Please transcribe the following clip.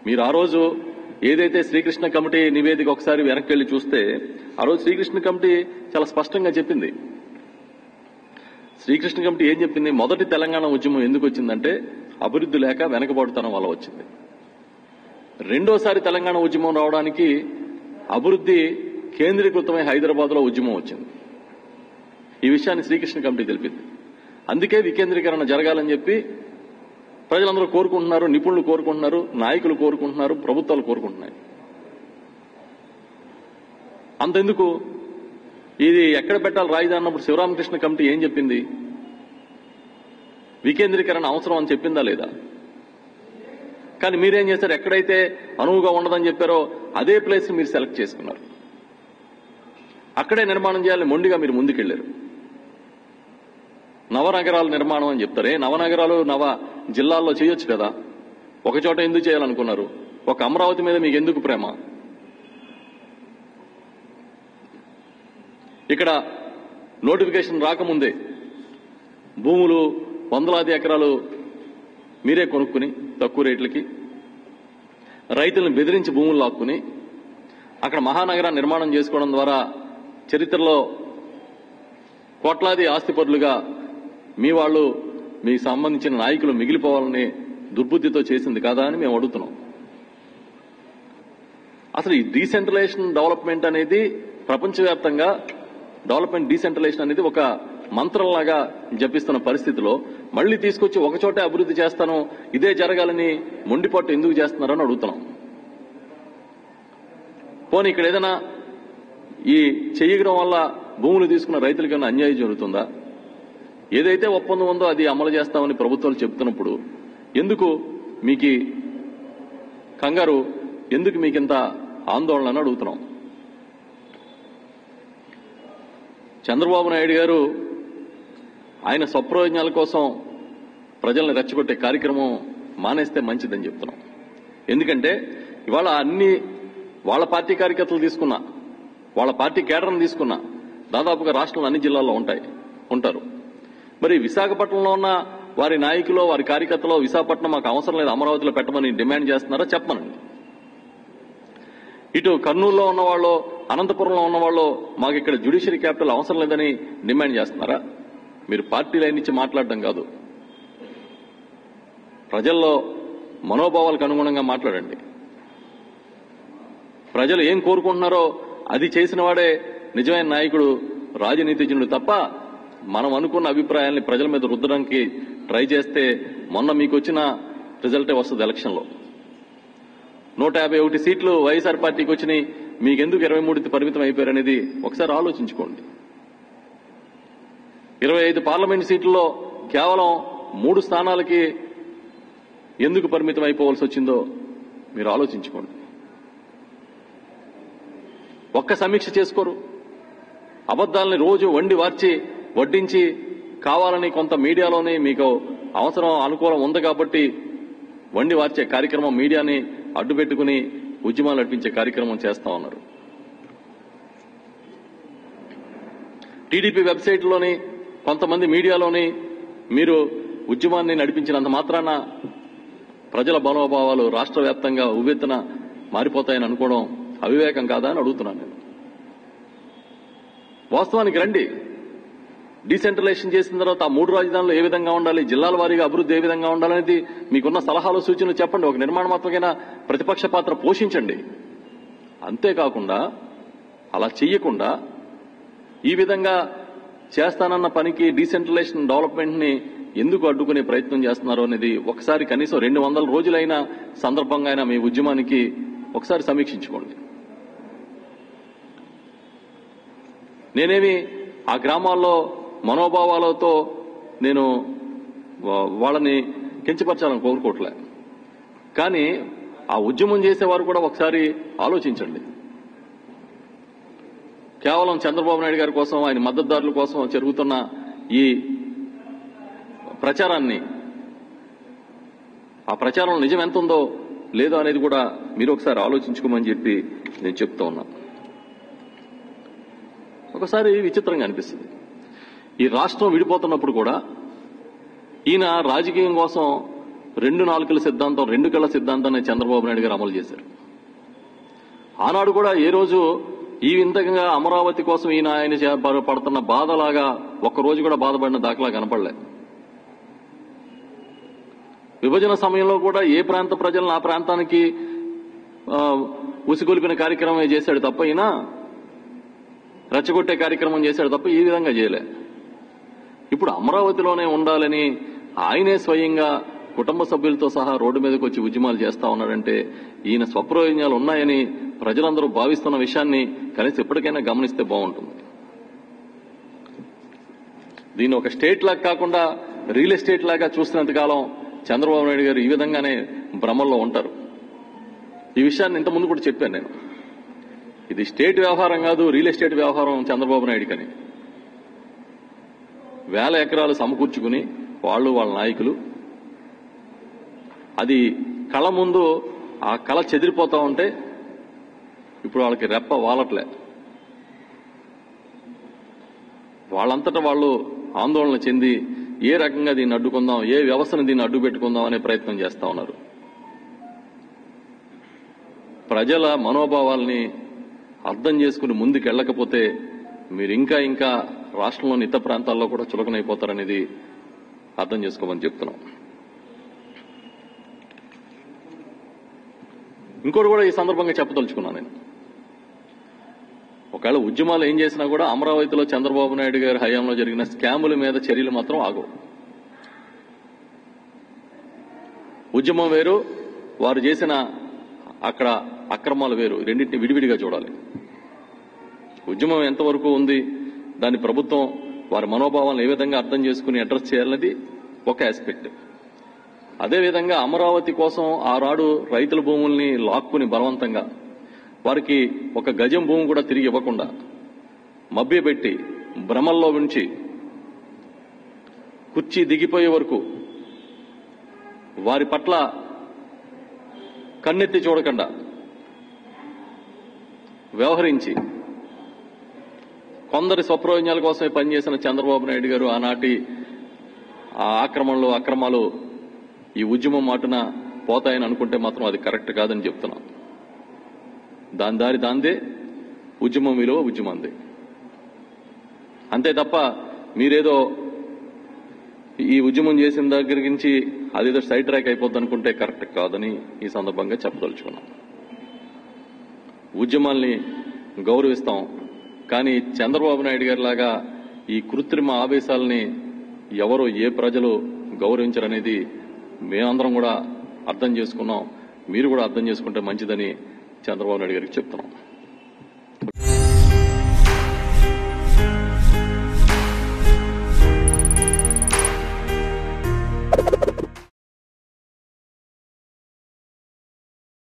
మీరు ఆ రోజు ఏదైతే శ్రీకృష్ణ కమిటీ నివేదిక ఒకసారి వెనక్కి వెళ్లి చూస్తే ఆ రోజు శ్రీకృష్ణ కమిటీ చాలా స్పష్టంగా చెప్పింది శ్రీకృష్ణ కమిటీ ఏం చెప్పింది మొదటి తెలంగాణ ఉద్యమం ఎందుకు వచ్చిందంటే అభివృద్ధి లేక వెనకబడుతనం వల్ల వచ్చింది రెండోసారి తెలంగాణ ఉద్యమం రావడానికి అభివృద్ధి కేంద్రీకృతమై హైదరాబాద్ లో ఉద్యమం వచ్చింది ఈ విషయాన్ని శ్రీకృష్ణ కమిటీ తెలిపింది అందుకే వికేంద్రీకరణ జరగాలని చెప్పి ప్రజలందరూ కోరుకుంటున్నారు నిపుణులు కోరుకుంటున్నారు నాయకులు కోరుకుంటున్నారు ప్రభుత్వాలు కోరుకుంటున్నాయి అంతెందుకు ఇది ఎక్కడ పెట్టాలి రాజధాని అన్నప్పుడు శివరామకృష్ణ కమిటీ ఏం చెప్పింది వికేంద్రీకరణ అవసరం అని చెప్పిందా లేదా కానీ మీరేం చేశారు ఎక్కడైతే అనువుగా ఉండదని చెప్పారో అదే ప్లేస్ మీరు సెలెక్ట్ చేసుకున్నారు అక్కడే నిర్మాణం చేయాలని మొండిగా మీరు ముందుకెళ్లారు నవనగరాల నిర్మాణం అని చెప్తారే నవనగరాలు నవ జిల్లాల్లో చేయొచ్చు కదా ఒక చోట ఎందుకు చేయాలనుకున్నారు ఒక అమరావతి మీద మీకు ఎందుకు ప్రేమ ఇక్కడ నోటిఫికేషన్ రాకముందే భూములు వందలాది ఎకరాలు మీరే కొనుక్కుని తక్కువ రేట్లకి రైతులను బెదిరించి భూములు లాక్కుని అక్కడ మహానగరాన్ని నిర్మాణం చేసుకోవడం ద్వారా చరిత్రలో కోట్లాది ఆస్తిపరులుగా మీ వాళ్ళు మీకు సంబంధించిన నాయకులు మిగిలిపోవాలని దుర్బుద్ధితో చేసింది కాదా అని మేము అడుగుతున్నాం అసలు ఈ డీసెంట్రలైజేషన్ డెవలప్మెంట్ అనేది ప్రపంచవ్యాప్తంగా డెవలప్మెంట్ డీసెంట్రలైజేషన్ అనేది ఒక మంత్రంలాగా జపిస్తున్న పరిస్థితిలో మళ్లీ తీసుకొచ్చి ఒక చోటే అభివృద్ధి చేస్తాను ఇదే జరగాలని మొండిపట్టు ఎందుకు చేస్తున్నారని అడుగుతున్నాం పోనీ ఇక్కడ ఏదైనా ఈ చెయ్యడం వల్ల భూములు తీసుకున్న రైతులకి ఏమైనా అన్యాయం జరుగుతుందా ఏదైతే ఒప్పందం ఉందో అది అమలు చేస్తామని ప్రభుత్వాలు చెప్తున్నప్పుడు ఎందుకు మీకు ఈ కంగారు ఎందుకు మీకు ఇంత ఆందోళన అని అడుగుతున్నాం చంద్రబాబు నాయుడు గారు ఆయన స్వప్రయోజనాల కోసం ప్రజల్ని రెచ్చగొట్టే కార్యక్రమం మానేస్తే మంచిదని చెప్తున్నాం ఎందుకంటే ఇవాళ అన్ని వాళ్ళ పార్టీ కార్యకర్తలు తీసుకున్నా వాళ్ళ పార్టీ కేడర్ని తీసుకున్నా దాదాపుగా రాష్ట్రంలో అన్ని జిల్లాల్లో ఉంటాయి ఉంటారు మరి విశాఖపట్నంలో ఉన్న వారి నాయకులు వారి కార్యకర్తలు విశాఖపట్నం మాకు అవసరం లేదు అమరావతిలో పెట్టమని డిమాండ్ చేస్తున్నారా చెప్పమనండి ఇటు కర్నూలులో ఉన్నవాళ్ళు అనంతపురంలో ఉన్నవాళ్ళు మాకు ఇక్కడ జ్యుడిషియరీ క్యాపిటల్ అవసరం లేదని డిమాండ్ చేస్తున్నారా మీరు పార్టీ లైన్ నుంచి మాట్లాడడం కాదు ప్రజల్లో మనోభావాలకు అనుగుణంగా మాట్లాడండి ప్రజలు ఏం కోరుకుంటున్నారో అది చేసిన వాడే నిజమైన నాయకుడు రాజనీతిజ్ఞుడు తప్ప మనం అనుకున్న అభిప్రాయాల్ని ప్రజల మీద రుద్దడానికి ట్రై చేస్తే మొన్న మీకు వచ్చిన రిజల్టే వస్తుంది ఎలక్షన్లో నూట యాభై ఒకటి సీట్లు వైఎస్ఆర్ పార్టీకి వచ్చినాయి మీకెందుకు ఇరవై మూడుకి పరిమితం అయిపోయారనేది ఒకసారి ఆలోచించుకోండి ఇరవై ఐదు పార్లమెంట్ సీట్లలో కేవలం మూడు స్థానాలకి ఎందుకు పరిమితం అయిపోవాల్సి వచ్చిందో మీరు ఆలోచించుకోండి ఒక్క సమీక్ష చేసుకోరు అబద్దాలని రోజు వండి వార్చి వడ్డించి కావాలని కొంత మీడియాలోనే మీకు అవసరం అనుకూలం ఉంది కాబట్టి వండి వార్చే కార్యక్రమం మీడియాని అడ్డు పెట్టుకుని ఉద్యమాలు నడిపించే కార్యక్రమం చేస్తా ఉన్నారు టీడీపీ వెబ్సైట్లోని కొంతమంది మీడియాలోని మీరు ఉద్యమాన్ని నడిపించినంత మాత్రాన ప్రజల మనోభావాలు రాష్ట్ర వ్యాప్తంగా ఉవ్వెత్తున మారిపోతాయని అనుకోవడం అవివేకం కాదా అని అడుగుతున్నాను నేను వాస్తవానికి రండి డీసెంట్రలైజేషన్ చేసిన తర్వాత ఆ మూడు రాజధానులు ఏ విధంగా ఉండాలి జిల్లాల వారీగా అభివృద్ధి ఏ విధంగా ఉండాలనేది మీకున్న సలహాలు సూచనలు చెప్పండి ఒక నిర్మాణాత్మకమైన ప్రతిపక్ష పాత్ర పోషించండి అంతేకాకుండా అలా చెయ్యకుండా ఈ విధంగా చేస్తానన్న పనికి డీసెంట్రలైజేషన్ డెవలప్మెంట్ ని ఎందుకు అడ్డుకునే ప్రయత్నం చేస్తున్నారు అనేది ఒకసారి కనీసం రెండు వందల రోజులైన సందర్భంగా అయినా మీ ఉద్యమానికి ఒకసారి సమీక్షించుకోండి నేనేమి ఆ గ్రామాల్లో మనోభావాలతో నేను వా- వాళ్ళని కించపరచాలని కోరుకోవట్లే కానీ ఆ ఉద్యమం చేసేవారు కూడా ఒకసారి ఆలోచించండి కేవలం చంద్రబాబు నాయుడు గారి కోసం ఆయన మద్దతుదారుల కోసం జరుగుతున్న ఈ ప్రచారాన్ని ఆ ప్రచారం నిజం ఎంత ఉందో లేదో అనేది కూడా మీరు ఒకసారి ఆలోచించుకోమని చెప్పి నేను చెప్తా ఉన్నా ఒకసారి విచిత్రంగా అనిపిస్తుంది ఈ రాష్ట్రం విడిపోతున్నప్పుడు కూడా ఈయన రాజకీయం కోసం రెండు నాలుకల సిద్ధాంతం రెండు కళ్ళ సిద్ధాంతాన్ని చంద్రబాబు నాయుడు గారు అమలు చేశారు ఆనాడు కూడా ఏ రోజు ఈ వింతగా అమరావతి కోసం ఈయన ఆయన చే- ప- పడుతున్న బాధలాగా ఒక్క రోజు కూడా బాధపడిన దాఖలా కనపడలే విభజన సమయంలో కూడా ఏ ప్రాంత ప్రజలను ఆ ప్రాంతానికి ఆ, ఉసిగొలిపిన కార్యక్రమం చేశాడు తప్ప ఈయన రెచ్చగొట్టే కార్యక్రమం చేశాడు తప్ప ఈ విధంగా చేయలే ఇప్పుడు అమరావతిలోనే ఉండాలని ఆయనే స్వయంగా కుటుంబ సభ్యులతో సహా రోడ్డు మీదకి వచ్చి ఉద్యమాలు చేస్తా ఉన్నాడంటే ఈయన స్వప్రయోజనాలు ఉన్నాయని ప్రజలందరూ భావిస్తున్న విషయాన్ని కనీసం ఎప్పటికైనా గమనిస్తే బాగుంటుంది దీన్ని ఒక స్టేట్ లాగా కాకుండా రియల్ ఎస్టేట్ లాగా చూస్తున్నంత కాలం చంద్రబాబు నాయుడు గారు ఈ విధంగానే భ్రమల్లో ఉంటారు ఈ విషయాన్ని ఇంత ముందు కూడా చెప్పాను నేను ఇది స్టేట్ వ్యవహారం కాదు రియల్ ఎస్టేట్ వ్యవహారం చంద్రబాబు నాయుడుకని వేల ఎకరాలు సమకూర్చుకుని వాళ్ళు వాళ్ళ నాయకులు అది కళ ముందు ఆ కళ చెదిరిపోతా ఉంటే ఇప్పుడు వాళ్ళకి రెప్ప వాలట్లే వాళ్ళంతటా వాళ్ళు ఆందోళన చెంది ఏ రకంగా దీన్ని అడ్డుకుందాం ఏ వ్యవస్థను దీన్ని అడ్డు పెట్టుకుందాం అనే ప్రయత్నం చేస్తా ఉన్నారు ప్రజల మనోభావాల్ని అర్థం చేసుకుని ముందుకు వెళ్ళకపోతే మీరు ఇంకా ఇంకా రాష్ట్రంలోని ఇతర ప్రాంతాల్లో కూడా చులకనైపోతారనేది అర్థం చేసుకోమని చెప్తున్నాం ఇంకోటి కూడా ఈ సందర్భంగా చెప్పదలుచుకున్నాను నేను ఒకవేళ ఉద్యమాలు ఏం చేసినా కూడా అమరావతిలో చంద్రబాబు నాయుడు గారి హయాంలో జరిగిన స్కాముల మీద చర్యలు మాత్రం ఆగవు ఉద్యమం వేరు వారు చేసిన అక్కడ అక్రమాలు వేరు రెండింటిని విడివిడిగా చూడాలి ఉద్యమం ఎంతవరకు ఉంది దాని ప్రభుత్వం వారి మనోభావాలను ఏ విధంగా అర్థం చేసుకుని అడ్రస్ చేయాలన్నది ఒక ఆస్పెక్ట్ అదేవిధంగా అమరావతి కోసం ఆనాడు రైతుల భూముల్ని లాక్కుని బలవంతంగా వారికి ఒక గజం భూమి కూడా తిరిగి ఇవ్వకుండా మభ్యపెట్టి భ్రమల్లో ఉంచి కుర్చీ దిగిపోయే వరకు వారి పట్ల కన్నెత్తి చూడకుండా వ్యవహరించి కొందరి స్వప్రయోజనాల కోసమే పనిచేసిన చంద్రబాబు నాయుడు గారు ఆనాటి ఆ ఆక్రమణలు అక్రమాలు ఈ ఉద్యమం మాటున పోతాయని అనుకుంటే మాత్రం అది కరెక్ట్ కాదని చెప్తున్నా దాని దారి దాందే ఉద్యమం విలువ ఉద్యమందే అంతే తప్ప మీరేదో ఈ ఉద్యమం చేసిన దగ్గర నుంచి అదేదో సైడ్ ట్రాక్ అయిపోద్ది అనుకుంటే కరెక్ట్ కాదని ఈ సందర్భంగా చెప్పదలుచుకున్నాం ఉద్యమాల్ని గౌరవిస్తాం కానీ చంద్రబాబు నాయుడు గారి లాగా ఈ కృత్రిమ ఆవేశాలని ఎవరు ఏ ప్రజలు గౌరవించరనేది మేమందరం కూడా అర్థం చేసుకున్నాం మీరు కూడా అర్థం చేసుకుంటే మంచిదని చంద్రబాబు నాయుడు గారికి చెప్తున్నాం